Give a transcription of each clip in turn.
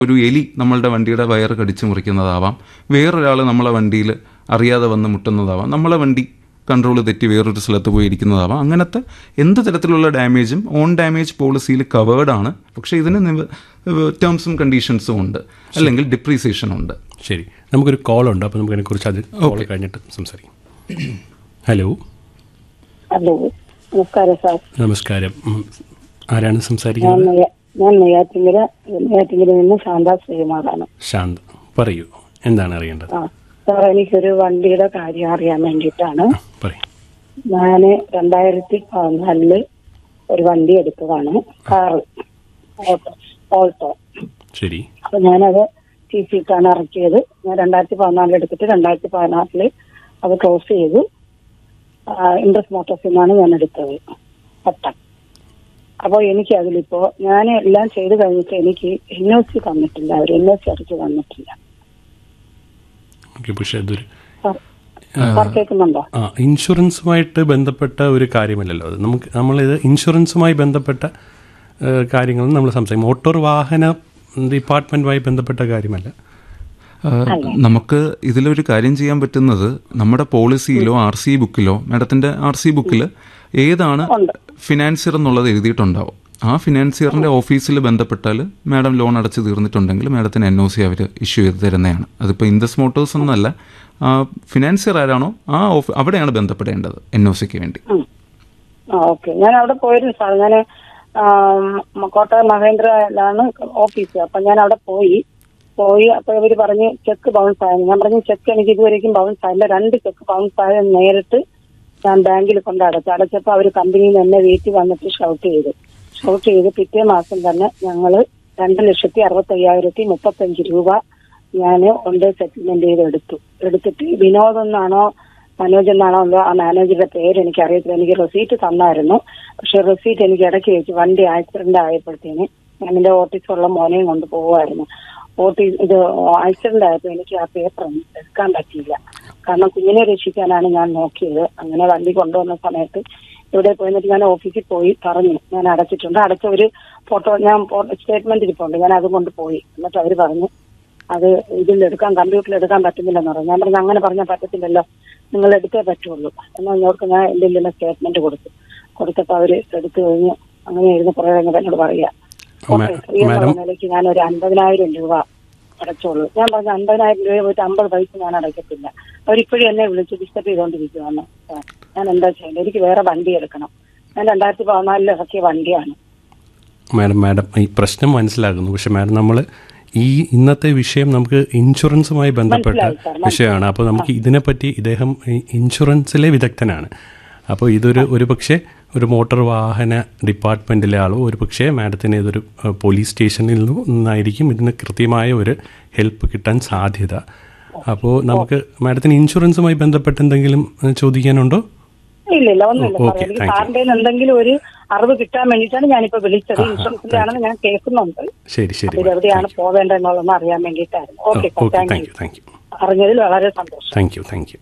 ഒരു എലി നമ്മളുടെ വണ്ടിയുടെ വയർ കടിച്ചു മുറിക്കുന്നതാവാം വേറൊരാൾ നമ്മളെ വണ്ടിയിൽ അറിയാതെ വന്ന് മുട്ടുന്നതാവാം നമ്മളെ വണ്ടി കൺട്രോൾ തെറ്റി വേറൊരു സ്ഥലത്ത് പോയി ഇരിക്കുന്നതാവാം അങ്ങനത്തെ എന്ത് തരത്തിലുള്ള ഡാമേജും ഓൺ ഡാമേജ് പോളിസിയിൽ കവേർഡ് ആണ് പക്ഷേ ഇതിന് ടേംസും കണ്ടീഷൻസും ഉണ്ട് അല്ലെങ്കിൽ ഡിപ്രീസിയേഷൻ ഉണ്ട് ശരി നമുക്കൊരു കോൾ ഉണ്ട് അപ്പോൾ നമുക്ക് അതിനെക്കുറിച്ച് അത് കോൾ കഴിഞ്ഞിട്ട് സംസാരിക്കാം ഹലോ ഹലോ നമസ്കാരം സാർ നമസ്കാരം ഉം. ആരാണ് ഞാൻ സംസാരിക്കുന്നത് നെയ്യ- ഞാൻ നെയ്യാറ്റിങ്കര നെയ്യാറ്റിങ്കര നിന്ന് ശാന്ത ശ്രീകുമാറാണ് ശാന്ത് പറയൂ എന്താണ് അറിയേണ്ടത് ആ സാർ എനിക്കൊരു വണ്ടിയുടെ കാര്യം അറിയാൻ വേണ്ടിയിട്ടാണ് പറയൂ ഞാൻ രണ്ടായിരത്തി പതിനാലില് ഒരു വണ്ടി എടുത്തതാണ് കാറ് ഓട്ടോ ഓൾട്ടോ ശരി അപ്പൊ ഞാനത് ടി സി ഇട്ടാണ് ഇറക്കിയത് ഞാൻ രണ്ടായിരത്തി പതിനാലിൽ എടുത്തിട്ട് രണ്ടായിരത്തി പതിനാറില് അത് ക്ലോസ് ചെയ്തു ഇൻട്രസ്റ്റ് മോട്ടോഴ്സിൽ നിന്നാണ് ഞാൻ എടുത്തത് പട്ടം അപ്പോൾ എനിക്ക് അതിലിപ്പോ ഞാൻ എല്ലാം ചെയ്ത് കഴിഞ്ഞിട്ട് എനിക്ക് എൻ ഒ സി തന്നിട്ടില്ല അവർ എൻ ഒ സി അടിച്ച് തന്നിട്ടില്ല ഓക്കെ പക്ഷേ അതൊരു സാർ സാർ കേൾക്കുന്നുണ്ടോ ആ ഇൻഷുറൻസുമായിട്ട് ബന്ധപ്പെട്ട ഒരു കാര്യമല്ലല്ലോ അത് നമുക്ക് നമ്മളിത് ഇൻഷുറൻസുമായി ബന്ധപ്പെട്ട ഏഹ്, കാര്യങ്ങൾ നമ്മൾ സംസാരിക്കും മോട്ടോർ വാഹന ഡിപ്പാർട്ട്മെൻറ്റുമായി ബന്ധപ്പെട്ട കാര്യമല്ല ആ, നമുക്ക് ഇതിലൊരു കാര്യം ചെയ്യാൻ പറ്റുന്നത് നമ്മുടെ പോളിസിയിലോ ആർ സി ബുക്കിലോ മാഡത്തിന്റെ ആർ സി ബുക്കിൽ ഏതാണ് ഫിനാൻസിയർ എന്നുള്ളത് എഴുതിയിട്ടുണ്ടാവും ആ ഫിനാൻസിയറിന്റെ ഓഫീസിൽ ബന്ധപ്പെട്ടാൽ മാഡം ലോൺ അടച്ചു തീർന്നിട്ടുണ്ടെങ്കിൽ മാഡത്തിന് എൻ ഒ സി അവർ ഇഷ്യൂ ചെയ്ത് തരുന്നതാണ് അതിപ്പോൾ ഇൻഡസ് മോട്ടോഴ്സ് എന്നല്ല ഫിനാൻസിയർ ആരാണോ ആ ഓഫ് അവിടെയാണ് ബന്ധപ്പെടേണ്ടത് എൻ ഒ സിക്ക് വേണ്ടി ഉം. ആ ഓക്കെ ഞാൻ അവിടെ പോയിരുന്നു സാർ ഞാൻ കോട്ടയം മഹേന്ദ്രയിലാണ് ഓഫീസ് അപ്പൊ ഞാൻ അവിടെ പോയി പോയി അപ്പൊ ഇവര് പറഞ്ഞ് ചെക്ക് ബൗൺസ് ആയെന്ന് ഞാൻ പറഞ്ഞു ചെക്ക് എനിക്ക് ഇതുവരെയും ബൗൺസ് ആയില്ല രണ്ട് ചെക്ക് ബൗൺസ് ആയ നേരിട്ട് ഞാൻ ബാങ്കിൽ കൊണ്ട് അടച്ചു അടച്ചപ്പോ അവര് കമ്പനിയിൽ നിന്ന് എന്നെ വീട്ടിൽ വന്നിട്ട് ഷൗട്ട് ചെയ്തു ഷൗട്ട് ചെയ്ത് പിറ്റേ മാസം തന്നെ ഞങ്ങള് രണ്ട് ലക്ഷത്തി അറുപത്തി അയ്യായിരത്തി മുപ്പത്തഞ്ച് രൂപ ഞാൻ കൊണ്ട് സെറ്റിൽമെന്റ് ചെയ്ത് എടുത്തു എടുത്തിട്ട് വിനോദ് എന്നാണോ മനോജ് എന്നാണോ എന്തോ ആ മാനേജറുടെ പേര് എനിക്ക് അറിയത്തില്ല എനിക്ക് റെസീറ്റ് തന്നായിരുന്നു പക്ഷെ റെസീറ്റ് എനിക്ക് ഇടയ്ക്ക് വെച്ച് വണ്ടി ആക്സിഡന്റ് ആയപ്പോഴത്തേന് ഞാൻ എന്റെ ഓഫീസിലുള്ള മോനെയും കൊണ്ട് പോവായിരുന്നു ഓഫീസ് ഇത് ആക്സിഡന്റ് ആയപ്പോൾ എനിക്ക് ആ പേപ്പർ ഒന്നും എടുക്കാൻ പറ്റിയില്ല കാരണം കുഞ്ഞിനെ രക്ഷിക്കാനാണ് ഞാൻ നോക്കിയത് അങ്ങനെ വണ്ടി കൊണ്ടുവന്ന സമയത്ത് ഇവിടെ പോയി എന്നിട്ട് ഞാൻ ഓഫീസിൽ പോയി പറഞ്ഞു ഞാൻ അടച്ചിട്ടുണ്ട് അടച്ച ഒരു ഫോട്ടോ ഞാൻ സ്റ്റേറ്റ്മെന്റ് ഇരിപ്പുണ്ട് ഞാൻ അത് കൊണ്ട് പോയി എന്നിട്ട് അവർ പറഞ്ഞു അത് ഇതിൽ എടുക്കാൻ കമ്പ്യൂട്ടറിൽ എടുക്കാൻ പറ്റുന്നില്ലെന്ന് പറഞ്ഞു ഞാൻ പറഞ്ഞു അങ്ങനെ പറഞ്ഞാൽ പറ്റത്തില്ലല്ലോ നിങ്ങൾ എടുത്തേ പറ്റുള്ളൂ എന്നാൽ ഞങ്ങൾക്ക് ഞാൻ എന്റെ ഇതിലെ സ്റ്റേറ്റ്മെന്റ് കൊടുത്തു കൊടുത്തപ്പോൾ അവര് എടുത്തു കഴിഞ്ഞ് അങ്ങനെ ഇരുന്ന് കുറെ കഴിഞ്ഞപ്പോൾ എന്നോട് പറയാ മേ- ഓക്കെ ഈ മാഡം നിലയ്ക്ക് ഞാൻ ഒരു അൻപതിനായിരം രൂപ അടച്ചോളൂ ഞാൻ പറഞ്ഞു അൻപതിനായിരം രൂപ പോയിട്ട് അമ്പത് പൈസ ഞാൻ അടയ്ക്കത്തില്ല അവരിപ്പോഴും എന്നെ വിളിച്ച് ഡിസ്റ്റർബ് ചെയ്തുകൊണ്ടിരിക്കുകയാണ് സാർ, ഞാൻ എന്താ ചെയ്യേണ്ടത് എനിക്ക് വേറെ വണ്ടി എടുക്കണം ഞാൻ രണ്ടായിരത്തി പതിനാലിൽ ഇറക്കിയ വണ്ടിയാണ് മാഡം മാഡം ഈ പ്രശ്നം മനസ്സിലാകുന്നു പക്ഷെ മാഡം നമ്മൾ ഈ ഇന്നത്തെ വിഷയം നമുക്ക് ഇൻഷുറൻസുമായി ബന്ധപ്പെട്ട മനസ്സിലായി, സാർ, മനസ്സിലായി. വിഷയമാണ് അപ്പോൾ നമുക്ക് ഇതിനെപ്പറ്റി ഇദ്ദേഹം ഈ ഇൻഷുറൻസിലെ വിദഗ്ധനാണ് അപ്പോൾ ഇതൊരു ഒരു പക്ഷേ ഒരു മോട്ടോർ വാഹന ഡിപ്പാർട്ട്മെൻറ്റിലെ ആളോ ഒരു പക്ഷേ മാഡത്തിന് ഇതൊരു ഏഹ്, പോലീസ് സ്റ്റേഷനിൽ നിന്നായിരിക്കും ഇതിന് കൃത്യമായ ഒരു ഹെൽപ്പ് കിട്ടാൻ സാധ്യത അപ്പോൾ നമുക്ക് മാഡത്തിന് ഇൻഷുറൻസുമായി ബന്ധപ്പെട്ട് എന്തെങ്കിലും ഏഹ്, ചോദിക്കാനുണ്ടോ ഇല്ല ഇല്ല ഒന്നുമില്ല ഓ, സാർ ഓക്കെ, എനിക്ക് താങ്ക് യു. സാറിന്റെ കയ്യിൽ എന്തെങ്കിലും ഒരു അറിവ് കിട്ടാൻ വേണ്ടിയിട്ടാണ് ഞാനിപ്പോ വിളിച്ചത് ഇൻഷുറൻസിന്റെ ആണെന്ന് ഞാൻ കേൾക്കുന്നുണ്ട് ശരി ശരി ഇത് എവിടെയാണ് പോവേണ്ടതെന്നുള്ളതെന്ന് അറിയാൻ വേണ്ടിയിട്ടായിരുന്നു okay sir okay thank thank you you thank you അറിഞ്ഞതിൽ വളരെ സന്തോഷം താങ്ക് യു താങ്ക് യു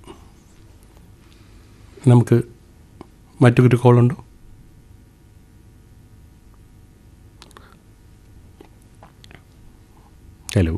നമുക്ക് മറ്റൊരു കോളുണ്ടോ ഹലോ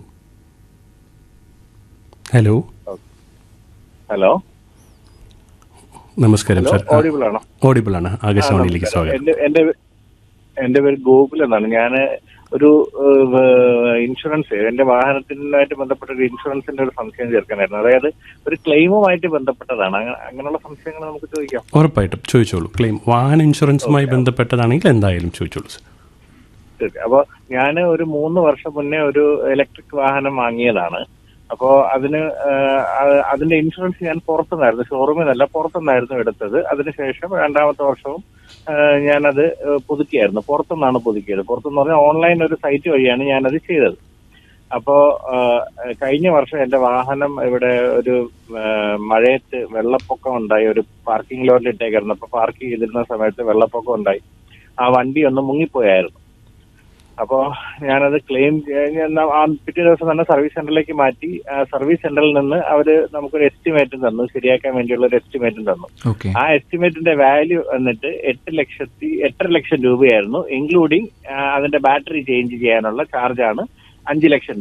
ഹലോ ഹലോ നമസ്കാരം ഹലോ സാർ ഓഡിബിൾ ആണോ ഓഡിബിൾ ആണ് ആകാശവാണിയിലേക്ക് സ്വാഗതം എന്റെ എന്റെ എന്റെ പേര് ഗോകുൽ എന്നാണ് ഞാൻ ഒരു ഏഹ്, ഇൻഷുറൻസ് എന്റെ വാഹനത്തിനായിട്ട് ബന്ധപ്പെട്ട ഒരു ഇൻഷുറൻസിന്റെ ഒരു സംശയം ചേർക്കാനായിരുന്നു അതായത് ഒരു ക്ലെയിമുമായിട്ട് ബന്ധപ്പെട്ടതാണ് അങ്ങ- അങ്ങനെയുള്ള സംശയങ്ങൾ നമുക്ക് ചോദിക്കാം ഉറപ്പായിട്ടും ചോദിച്ചോളൂ ക്ലെയിം വാഹന ഇൻഷുറൻസുമായി ബന്ധപ്പെട്ടതാണെങ്കിൽ എന്തായാലും ചോദിച്ചോളൂ സാർ ശരി. അപ്പൊ ഞാൻ ഒരു മൂന്ന് വർഷം മുന്നേ ഒരു ഇലക്ട്രിക് വാഹനം വാങ്ങിയതാണ് അപ്പോ അതിന് ഏഹ്, അ- അതിന്റെ ഇൻഷുറൻസ് ഞാൻ പുറത്തുനിന്നായിരുന്നു ഷോറൂമിൽ നിന്നല്ല പുറത്തുനിന്നായിരുന്നു എടുത്തത് അതിനുശേഷം രണ്ടാമത്തെ വർഷവും ഏഹ്, ഞാനത് ഏഹ്, പുതുക്കിയായിരുന്നു പുറത്തുനിന്നാണ് പുതുക്കിയത് പുറത്തുനിന്ന് പറഞ്ഞാൽ ഓൺലൈൻ ഒരു സൈറ്റ് വഴിയാണ് ഞാനത് ചെയ്തത് അപ്പോ ഏഹ്, കഴിഞ്ഞ വർഷം എന്റെ വാഹനം ഇവിടെ ഒരു ഏഹ്, മഴയത്ത് വെള്ളപ്പൊക്കം ഉണ്ടായി ഒരു പാർക്കിംഗ് ലോട്ടിൽ ഇട്ടേക്കായിരുന്നു അപ്പൊ പാർക്ക് ചെയ്തിരുന്ന സമയത്ത് വെള്ളപ്പൊക്കം ഉണ്ടായി ആ വണ്ടി ഒന്ന് മുങ്ങിപ്പോയായിരുന്നു അപ്പോ ഞാനത് ക്ലെയിം ആ പിറ്റേ ദിവസം തന്നെ സർവീസ് സെന്ററിലേക്ക് മാറ്റി ആ സർവീസ് സെന്ററിൽ നിന്ന് അവര് നമുക്കൊരു എസ്റ്റിമേറ്റും തന്നു ശരിയാക്കാൻ വേണ്ടിയുള്ള ഒരു എസ്റ്റിമേറ്റും തന്നു ഓക്കെ ആ എസ്റ്റിമേറ്റിന്റെ വാല്യൂ വന്നിട്ട് എട്ട് ലക്ഷത്തി എട്ടര ലക്ഷം രൂപയായിരുന്നു ഇൻക്ലൂഡിങ് അതിന്റെ ബാറ്ററി ചേഞ്ച് ചെയ്യാനുള്ള ചാർജാണ് അഞ്ച് ലക്ഷം